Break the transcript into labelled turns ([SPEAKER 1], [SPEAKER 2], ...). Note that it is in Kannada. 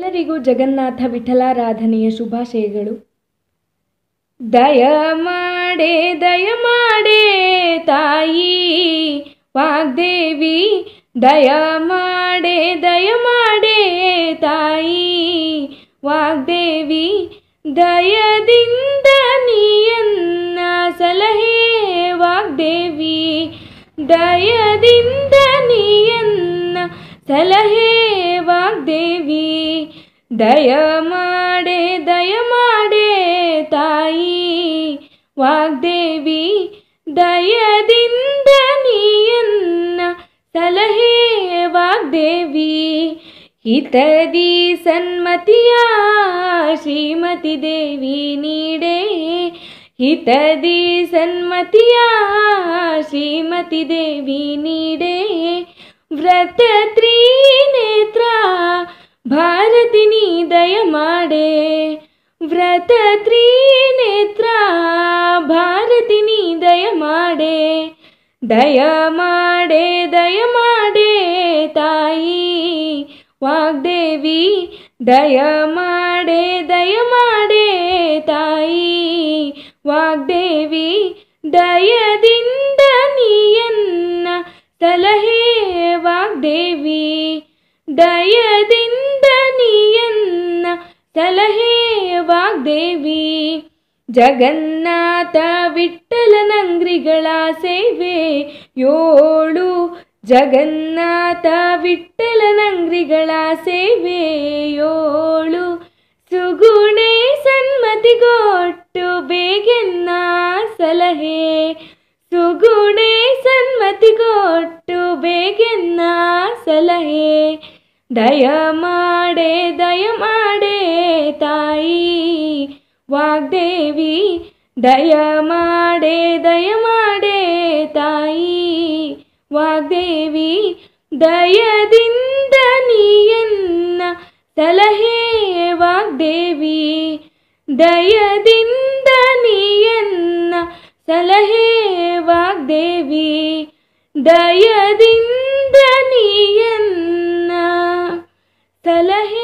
[SPEAKER 1] ಎಲ್ಲರಿಗೂ ಜಗನ್ನಾಥ ವಿಠಲಾರಾಧನೆಯ ಶುಭಾಶಯಗಳು ದಯ ಮಾಡೆ ದಯ ಮಾಡೆ ತಾಯಿ ವಾಗ್ದೇವಿ ದಯ ಮಾಡೆ ದಯ ಮಾಡೆ ತಾಯಿ ವಾಗ್ದೇವಿ ದಯದಿಂದ ನೀಯನ್ನ ಸಲಹೆ ವಾಗ್ದೇವಿ ದಯದಿಂದ ನೀಯನ್ನ ಸಲಹೆ ವಾಗ್ದೇವಿ ದಯ ಮಾಡೆ ದಯ ಮಾಡೆ ತಾಯಿ ವಾಗ್ದೇವಿ ದಯದಿಂದ ನೀಯನ್ನ ಸಲಹೆ ವಾಗ್ದೇವಿ ಹಿತದಿ ಸನ್ಮತಿಯ ಶ್ರೀಮತಿ ದೇವಿ ನೀಡೆ ಹಿತದಿ ಸನ್ಮತಿಯ ಶ್ರೀಮತಿ ದೇವಿ ನೀಡೆ ವ್ರತ ತ್ರಿನೇತ್ರ ಭಾರತಿನಿ ದಯ ಮಾಡೆ ವ್ರತ ತ್ರಿನೇತ್ರ ಭಾರತಿನಿ ದಯ ಮಾಡೆ ದಯ ಮಾಡೆ ದಯ ಮಾಡೆ ತಾಯಿ ವಾಗ್ದೇವಿ ದಯ ಮಾಡೆ ದಯ ಮಾಡೆ ತಾಯಿ ವಾಗ್ದೇವಿ ದಯದಿಂದ ನೀಯನ್ನ ಸಲಹೆ ವಾಗ್ದೇವಿ ದಯದಿಂದ ನೀಯನ್ನ ಸಲಹೆ ವಾಗ್ದೇವಿ ಜಗನ್ನಾಥ ವಿಠಲನಂಗ್ರಿಗಳ ಸೇವೆ ಏಳು ಜಗನ್ನಾಥ ವಿಠಲನಂಗ್ರಿಗಳ ಸೇವೆ ಏಳು ಸುಗುಣೆ ಸನ್ಮತಿಗೊಟ್ಟು ಬೇಗೆನ್ನ ಸಲಹೆ ಸುಗುಣೆ ಸನ್ಮತಿಗೊಟ್ಟು ಬೇಗೆನ್ನ ಸಲಹೆ ದಯ ಮಾಡೆ ದಯ ಮಾಡೆ ತಾಯಿ ವಾಗ್ದೇವಿ ದಯ ಮಾಡೆ ದಯ ಮಾಡೆ ತಾಯಿ ವಾಗ್ದೇವಿ ದಯದಿಂದ ನೀಯನ್ನ ಸಲಹೆ ವಾಗ್ದೇವಿ ದಯದಿಂದ ನೀಯನ್ನ ಸಲಹೆ ವಾಗ್ದೇವಿ ದಯದಿಂದ ನೀಯನ್ನ ಸಲಹೆ